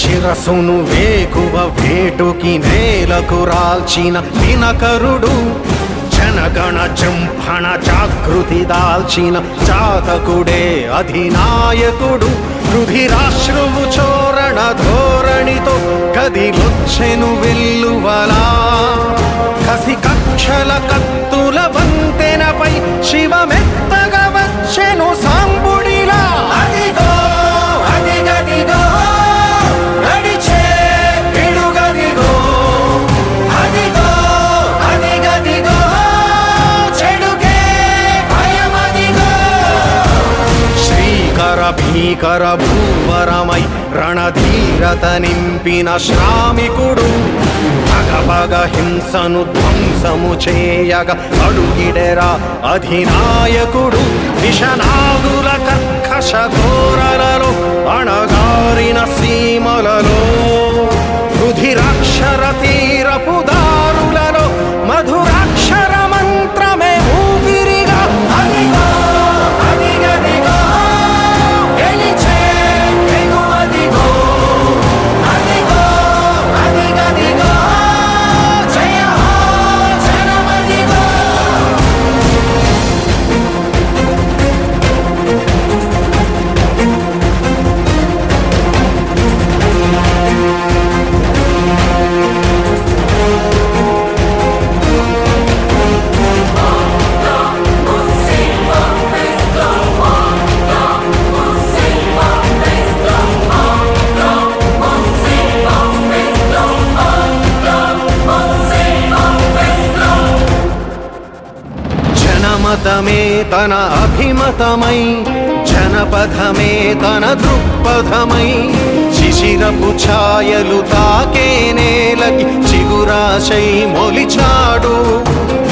శిరసును వేకువ వేటుకి నేలకు రాల్చిన దినకరుడు జనగణ జంభణ జాగృతి దాల్చిన జాతకుడే అధినాయకుడు రుధిరాశ్రువు చోరణ ధోరణితో కదిలొచ్చెను వెల్లువలా కసి కక్షల కత్తుల వంతెనపై శివమెత్తగా వచ్చెను సాంబుడిలా అదిగో అదిగదిగో నడిచే పిడుగదిగో అదిగో అదిగదిగో చెడుకే భయమదిగో శ్రీకర భీకర భూవరమై రణధీరత నింపిన శ్రామికుడు పగ పగ హింసను ధ్వంసము చేయగ అడుగిడెరా అధినాయకుడు విషనాగుల కర్కశ ఘోరలలో అణగారిన సీమలలో రుధిరాక్షర తీరపు దారులలో మధురాక్షర మంత్రమే ఊపిరిగా అదిగో అదిగదిగో గెలిచే ఎగువదిగో అదిగో అదిగదిగో జయ హో జనమదిగో జనమతమే తన అభిమతమై జనపథమే తన దృక్పథమై శిశిరపు ఛాయలు తాకే నేలకి చిగురాశై మొలిచాడు